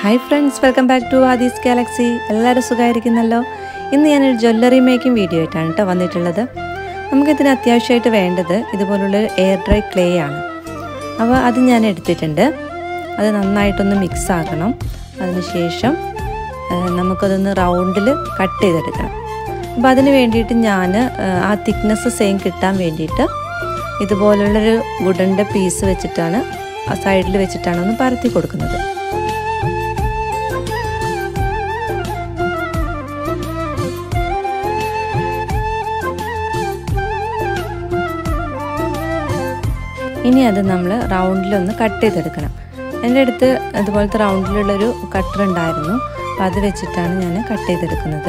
hi friends welcome back to Aadhi's Galaxy എല്ലാവരും സുഖമായിരിക്കുന്നല്ലോ ഇന്ന് ഞാനൊരു ജ്വല്ലറി മേക്കിംഗ് വീഡിയോ ആയിട്ടാണ് കേട്ടോ വന്നിട്ടുള്ളത് നമുക്കിതിന് അത്യാവശ്യമായിട്ട് വേണ്ടത് ഇതുപോലുള്ള എയർ ഡ്രൈ ക്ലേ ആണ് അപ്പോൾ അത് ഞാൻ എടുത്തിട്ടുണ്ട് അത് നന്നായിട്ടൊന്ന് മിക്സ് ആക്കണം അതിനുശേഷം നമുക്കതൊന്ന് റൗണ്ടിൽ കട്ട് ചെയ്തെടുക്കണം അപ്പോൾ അതിന് വേണ്ടിയിട്ട് ഞാൻ ആ തിക്നെസ് സെയിം കിട്ടാൻ വേണ്ടിയിട്ട് ഇതുപോലുള്ളൊരു വുഡൻ്റെ പീസ് വെച്ചിട്ടാണ് ആ സൈഡിൽ വെച്ചിട്ടാണ് ഒന്ന് പരത്തി കൊടുക്കുന്നത് ഇനി അത് നമ്മൾ റൗണ്ടിലൊന്ന് കട്ട് ചെയ്തെടുക്കണം എൻ്റെ അടുത്ത് അതുപോലത്തെ റൗണ്ടിലുള്ളൊരു കട്ടർ ഉണ്ടായിരുന്നു അപ്പോൾ അത് വെച്ചിട്ടാണ് ഞാൻ കട്ട് ചെയ്തെടുക്കുന്നത്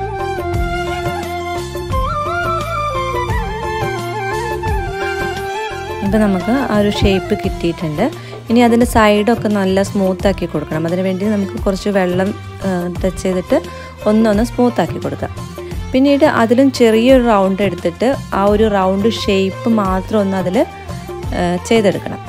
ഇപ്പോൾ നമുക്ക് ആ ഒരു ഷേപ്പ് കിട്ടിയിട്ടുണ്ട് ഇനി അതിൻ്റെ സൈഡൊക്കെ നല്ല സ്മൂത്ത് ആക്കി കൊടുക്കണം അതിന് വേണ്ടി നമുക്ക് കുറച്ച് വെള്ളം ടച്ച് ചെയ്തിട്ട് ഒന്നൊന്ന് സ്മൂത്ത് ആക്കി കൊടുക്കാം പിന്നീട് അതിലും ചെറിയൊരു റൗണ്ട് എടുത്തിട്ട് ആ ഒരു റൗണ്ട് ഷേപ്പ് മാത്രം ഒന്ന് അതിൽ ചെയ്തെടുക്കണം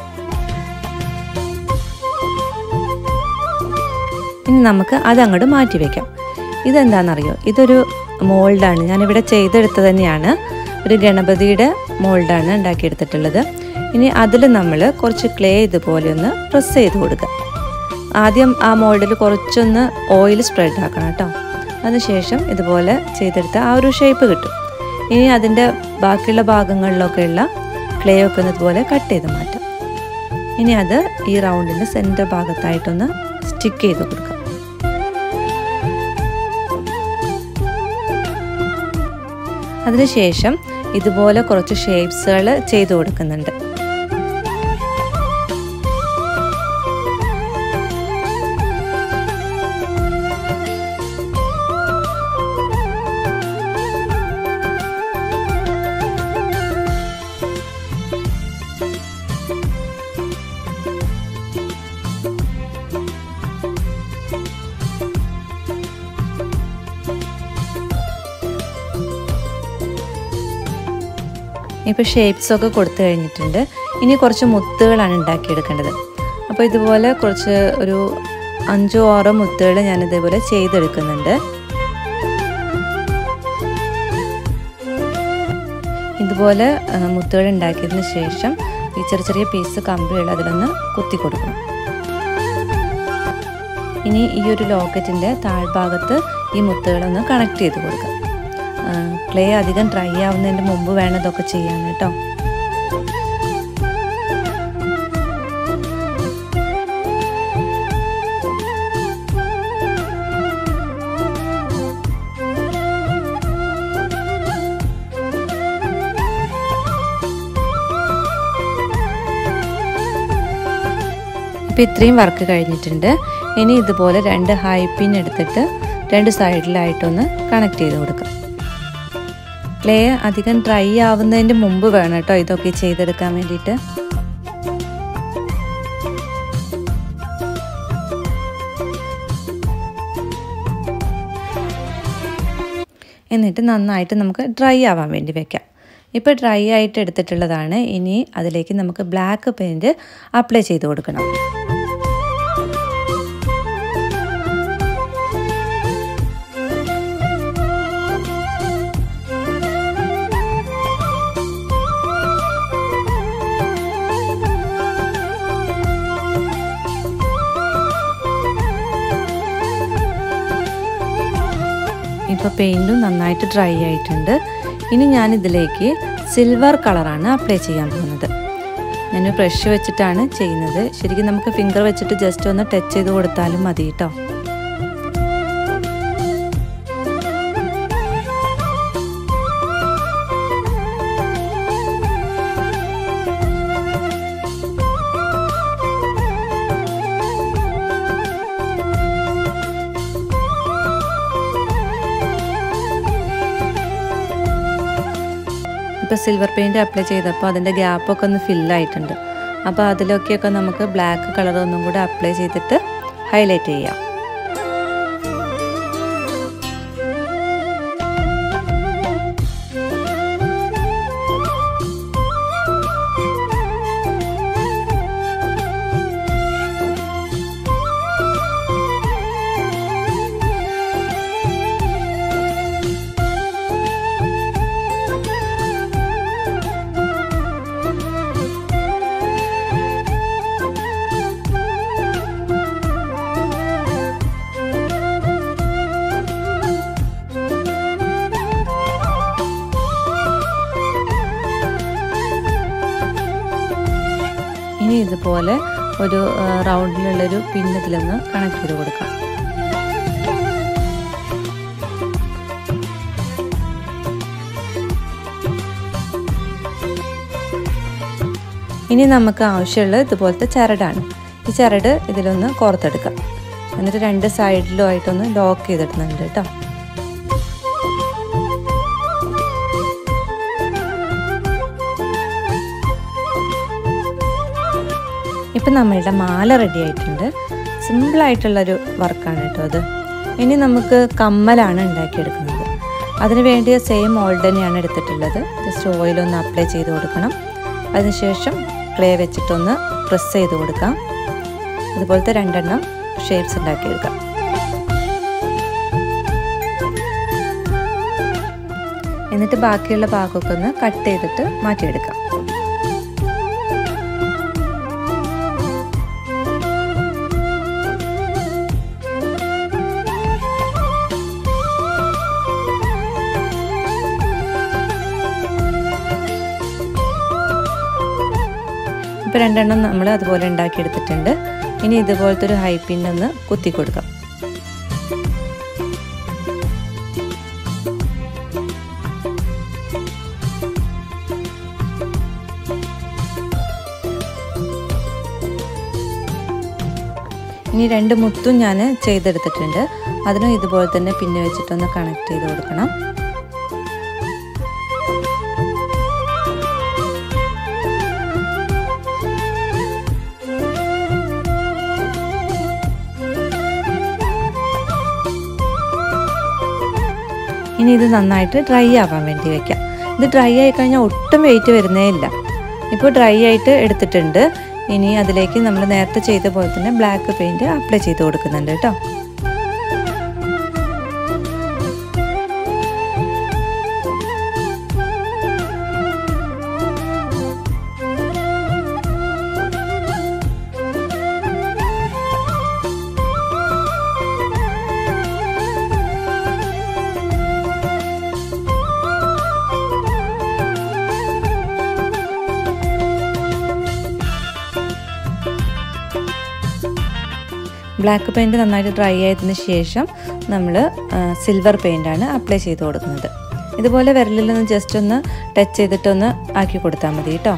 ഇനി നമുക്ക് അത് അങ്ങോട്ട് മാറ്റി വയ്ക്കാം ഇതെന്താണെന്നറിയോ ഇതൊരു മോൾഡാണ് ഞാനിവിടെ ചെയ്തെടുത്തത് തന്നെയാണ് ഒരു ഗണപതിയുടെ മോൾഡാണ് ഉണ്ടാക്കിയെടുത്തിട്ടുള്ളത് ഇനി അതിൽ നമ്മൾ കുറച്ച് ക്ലേ ഇതുപോലെ ഒന്ന് പ്രസ് ചെയ്ത് കൊടുക്കുക ആദ്യം ആ മോൾഡിൽ കുറച്ചൊന്ന് ഓയിൽ സ്പ്രെഡ് ആക്കണം കേട്ടോ അതിനുശേഷം ഇതുപോലെ ചെയ്തെടുത്ത ആ ഒരു ഷേപ്പ് കിട്ടും ഇനി അതിൻ്റെ ബാക്കിയുള്ള ഭാഗങ്ങളിലൊക്കെയുള്ള ക്ലേ ഒക്കെ ഒന്ന് ഇതുപോലെ കട്ട് ചെയ്ത് മാറ്റാം ഇനി അത് ഈ റൗണ്ടിൻ്റെ സെൻറ്റർ ഭാഗത്തായിട്ടൊന്ന് സ്റ്റിക്ക് ചെയ്ത് കൊടുക്കാം അതിനുശേഷം ഇതുപോലെ കുറച്ച് ഷേപ്സുകൾ ചെയ്തു കൊടുക്കുന്നുണ്ട് ഇപ്പോൾ ഷേപ്സൊക്കെ കൊടുത്തു കഴിഞ്ഞിട്ടുണ്ട് ഇനി കുറച്ച് മുത്തുകളാണ് ഉണ്ടാക്കിയെടുക്കേണ്ടത് അപ്പോൾ ഇതുപോലെ കുറച്ച് ഒരു അഞ്ചോ ആറോ മുത്തുകൾ ഞാൻ ഇതേപോലെ ചെയ്തെടുക്കുന്നുണ്ട് ഇതുപോലെ മുത്തുകൾ ഉണ്ടാക്കിയതിന് ശേഷം ഈ ചെറിയ ചെറിയ പീസ് കമ്പികൾ അതിലൊന്ന് കുത്തി കൊടുക്കണം ഇനി ഈ ഒരു ലോക്കറ്റിൻ്റെ താഴ്ഭാഗത്ത് ഈ മുത്തുകളൊന്ന് കണക്ട് ചെയ്ത് കൊടുക്കാം ക്ലേ അധികം ഡ്രൈ ആവുന്നതിന് മുമ്പ് വേണം ഇതൊക്കെ ചെയ്യാൻ കേട്ടോ ഇപ്പം ഇത്രയും വർക്ക് കഴിഞ്ഞിട്ടുണ്ട് ഇനി ഇതുപോലെ രണ്ട് ഹൈ പിൻ എടുത്തിട്ട് രണ്ട് സൈഡിലായിട്ടൊന്ന് കണക്ട് ചെയ്ത് കൊടുക്കാം ക്ലേ അധികം ഡ്രൈ ആവുന്നതിൻ്റെ മുമ്പ് വേണം കേട്ടോ ഇതൊക്കെ ചെയ്തെടുക്കാൻ വേണ്ടിയിട്ട് എന്നിട്ട് നന്നായിട്ട് നമുക്ക് ഡ്രൈ ആവാൻ വേണ്ടി വെക്കാം ഇപ്പോൾ ഡ്രൈ ആയിട്ട് എടുത്തിട്ടുള്ളതാണ് ഇനി അതിലേക്ക് നമുക്ക് ബ്ലാക്ക് പെയിൻറ്റ് അപ്ലൈ ചെയ്ത് കൊടുക്കണം ഇപ്പോൾ പെയിൻറ്റും നന്നായിട്ട് ഡ്രൈ ആയിട്ടുണ്ട് ഇനി ഞാൻ ഇതിലേക്ക് സിൽവർ കളറാണ് അപ്ലൈ ചെയ്യാൻ പോകുന്നത് ഞാൻ ബ്രഷ് വെച്ചിട്ടാണ് ചെയ്യുന്നത് ശരിക്കും നമുക്ക് ഫിംഗർ വെച്ചിട്ട് ജസ്റ്റ് ഒന്ന് ടച്ച് ചെയ്ത് കൊടുത്താലും മതി കേട്ടോ ഇപ്പോൾ സിൽവർ പെയിൻറ്റ് അപ്ലൈ ചെയ്തപ്പോൾ അതിൻ്റെ ഗ്യാപ്പൊക്കെ ഒന്ന് ഫില്ലായിട്ടുണ്ട് അപ്പോൾ അതിലൊക്കെയൊക്കെ നമുക്ക് ബ്ലാക്ക് കളർ ഒന്നും കൂടെ അപ്ലൈ ചെയ്തിട്ട് ഹൈലൈറ്റ് ചെയ്യാം ഇനി ഇതുപോലെ ഒരു റൗണ്ടിലുള്ളൊരു പിൻ ഇതിലൊന്ന് കണക്ട് ചെയ്ത് കൊടുക്കാം ഇനി നമുക്ക് ആവശ്യമുള്ളത് ഇതുപോലത്തെ ചരടാണ് ഈ ചരട് ഇതിലൊന്ന് കോർത്തെടുക്കാം എന്നിട്ട് രണ്ട് സൈഡിലും ആയിട്ടൊന്ന് ലോക്ക് ചെയ്തിടുന്നുണ്ട് കേട്ടോ ഇപ്പം നമ്മളുടെ മാല റെഡി ആയിട്ടുണ്ട് സിമ്പിളായിട്ടുള്ളൊരു വർക്കാണ് കേട്ടോ അത് ഇനി നമുക്ക് കമ്മലാണ് ഉണ്ടാക്കിയെടുക്കുന്നത് അതിന് വേണ്ടിയ സെയിം മോൾഡ് തന്നെയാണ് എടുത്തിട്ടുള്ളത് ജസ്റ്റ് ഓയിലൊന്ന് അപ്ലൈ ചെയ്ത് കൊടുക്കണം അതിനുശേഷം ക്ലേ വെച്ചിട്ടൊന്ന് പ്രസ് ചെയ്ത് കൊടുക്കാം അതുപോലത്തെ രണ്ടെണ്ണം ഷേപ്സ് ഉണ്ടാക്കിയെടുക്കാം എന്നിട്ട് ബാക്കിയുള്ള ഭാഗമൊക്കെ ഒന്ന് കട്ട് ചെയ്തിട്ട് മാറ്റിയെടുക്കാം ഇപ്പോൾ രണ്ടെണ്ണം നമ്മൾ അതുപോലെ ഉണ്ടാക്കിയെടുത്തിട്ടുണ്ട് ഇനി ഇതുപോലത്തെ ഒരു ഹൈ പിൻ ഒന്ന് കുത്തി കൊടുക്കാം ഇനി രണ്ട് മുത്തും ഞാൻ ചെയ്തെടുത്തിട്ടുണ്ട് അതിനും ഇതുപോലെ തന്നെ പിന്നെ വെച്ചിട്ടൊന്ന് കണക്ട് ചെയ്ത് കൊടുക്കണം ഇനി ഇത് നന്നായിട്ട് ഡ്രൈ ആവാൻ വേണ്ടി വെക്കാം ഇത് ഡ്രൈ ആയി കഴിഞ്ഞാൽ ഒട്ടും വെയിറ്റ് വരുന്നേ ഇല്ല ഇപ്പോൾ ഡ്രൈ ആയിട്ട് എടുത്തിട്ടുണ്ട് ഇനി അതിലേക്ക് നമ്മൾ നേരത്തെ ചെയ്ത പോലെ തന്നെ ബ്ലാക്ക് പെയിൻറ് അപ്ലൈ ചെയ്ത് കൊടുക്കുന്നുണ്ട് കേട്ടോ ബ്ലാക്ക് പെയിൻറ് നന്നായിട്ട് ഡ്രൈ ആയതിനു ശേഷം നമ്മൾ സിൽവർ പെയിൻ്റാണ് അപ്ലൈ ചെയ്ത് കൊടുക്കുന്നത് ഇതുപോലെ വിരലിലൊന്ന് ജസ്റ്റ് ഒന്ന് ടച്ച് ചെയ്തിട്ടൊന്ന് ആക്കി കൊടുത്താൽ മതി കേട്ടോ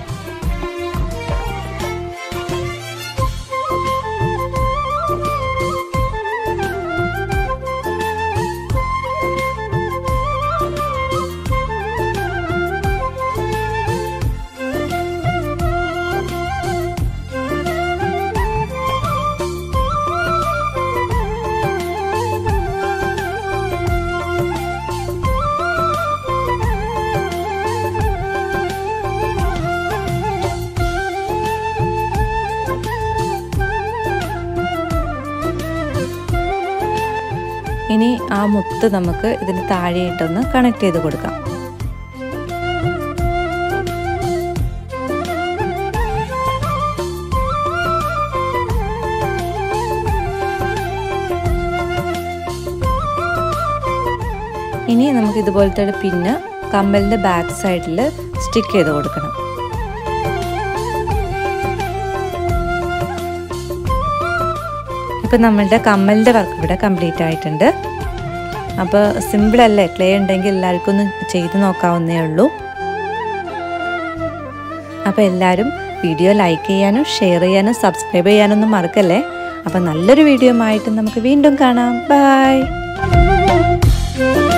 ഇനി ആ മുത്ത് നമുക്ക് ഇതിന് താഴെയിട്ടൊന്ന് കണക്ട് ചെയ്ത് കൊടുക്കാം ഇനി നമുക്ക് ഇതുപോലത്തെ ഒരു പിന്ന് കമ്മലിൻ്റെ ബാക്ക് സൈഡിൽ സ്റ്റിക്ക് ചെയ്ത് കൊടുക്കണം ഇപ്പം നമ്മളുടെ കമ്മലിൻ്റെ വർക്ക് ഇവിടെ കംപ്ലീറ്റ് ആയിട്ടുണ്ട് അപ്പോൾ സിമ്പിളല്ലേ ക്ലേ ഉണ്ടെങ്കിൽ എല്ലാവർക്കും ഒന്ന് ചെയ്ത് നോക്കാവുന്നേ ഉള്ളൂ അപ്പോൾ എല്ലാവരും വീഡിയോ ലൈക്ക് ചെയ്യാനും ഷെയർ ചെയ്യാനും സബ്സ്ക്രൈബ് ചെയ്യാനൊന്നും മറക്കല്ലേ അപ്പോൾ നല്ലൊരു വീഡിയോ ആയിട്ട് നമുക്ക് വീണ്ടും കാണാം ബൈ